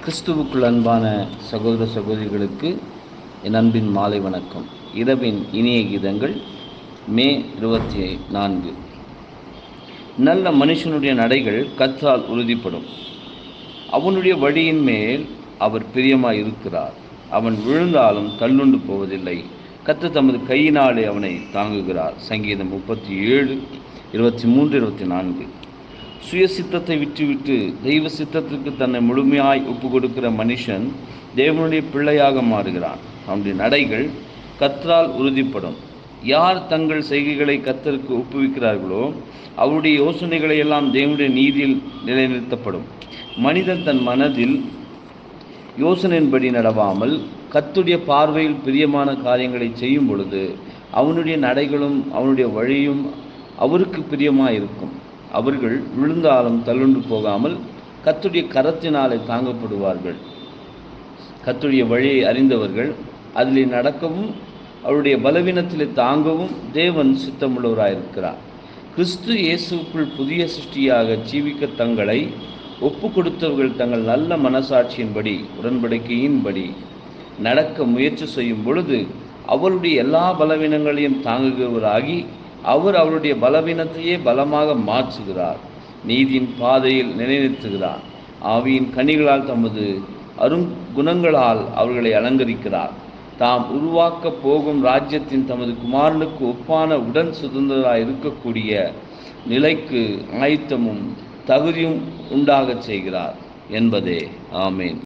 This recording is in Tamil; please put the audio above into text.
கிறிஸ்துவுக்குள் அன்பான சகோதர சகோதரிகளுக்கு என் அன்பின் மாலை வணக்கம் இரவின் இனிய கீதங்கள் மே இருபத்தி நான்கு நல்ல மனுஷனுடைய நடைகள் கற்றால் உறுதிப்படும் அவனுடைய வழியின் மேல் அவர் பிரியமாய் இருக்கிறார் அவன் விழுந்தாலும் தள்ளுண்டு போவதில்லை கத்து தமது கையினாலே அவனை தாங்குகிறார் சங்கீதம் முப்பத்தி ஏழு இருபத்தி மூன்று இருபத்தி நான்கு சுய சித்தத்தை விட்டுவிட்டு தெய்வ சித்தத்திற்கு தன்னை முழுமையாய் ஒப்பு கொடுக்கிற மனுஷன் தேவனுடைய பிள்ளையாக மாறுகிறான் அவனுடைய நடைகள் கத்தரால் உறுதிப்படும் யார் தங்கள் செய்கைகளை கத்தருக்கு ஒப்புவிக்கிறார்களோ அவருடைய யோசனைகளை எல்லாம் தேவனுடைய நீதியில் நிலைநிறுத்தப்படும் மனிதன் தன் மனதில் யோசனையின்படி நடவாமல் கத்துடைய பார்வையில் பிரியமான காரியங்களை செய்யும் பொழுது அவனுடைய நடைகளும் அவனுடைய வழியும் அவருக்கு பிரியமாக இருக்கும் அவர்கள் விழுந்தாலும் தள்ளுண்டு போகாமல் கத்துடைய கரத்தினாலே தாங்கப்படுவார்கள் கத்துடைய வழியை அறிந்தவர்கள் அதில் நடக்கவும் அவருடைய பலவீனத்தில் தாங்கவும் தேவன் சித்தமுள்ளவராயிருக்கிறார் கிறிஸ்து இயேசுக்குள் புதிய சிருஷ்டியாக ஜீவிக்க தங்களை ஒப்பு கொடுத்தவர்கள் தங்கள் நல்ல மனசாட்சியின்படி உடன்படிக்கையின்படி நடக்க முயற்சி செய்யும் பொழுது அவருடைய எல்லா பலவீனங்களையும் தாங்குகிறவராகி அவர் அவருடைய பலவீனத்தையே பலமாக மாற்றுகிறார் நீதியின் பாதையில் நிலைநிறுத்துகிறார் ஆவியின் கனிகளால் தமது அருங்குணங்களால் அவர்களை அலங்கரிக்கிறார் தாம் உருவாக்க போகும் ராஜ்யத்தின் தமது குமாரனுக்கு ஒப்பான உடன் சுதந்திராக இருக்கக்கூடிய நிலைக்கு ஆயத்தமும் தகுதியும் உண்டாகச் செய்கிறார் என்பதே ஆமேன்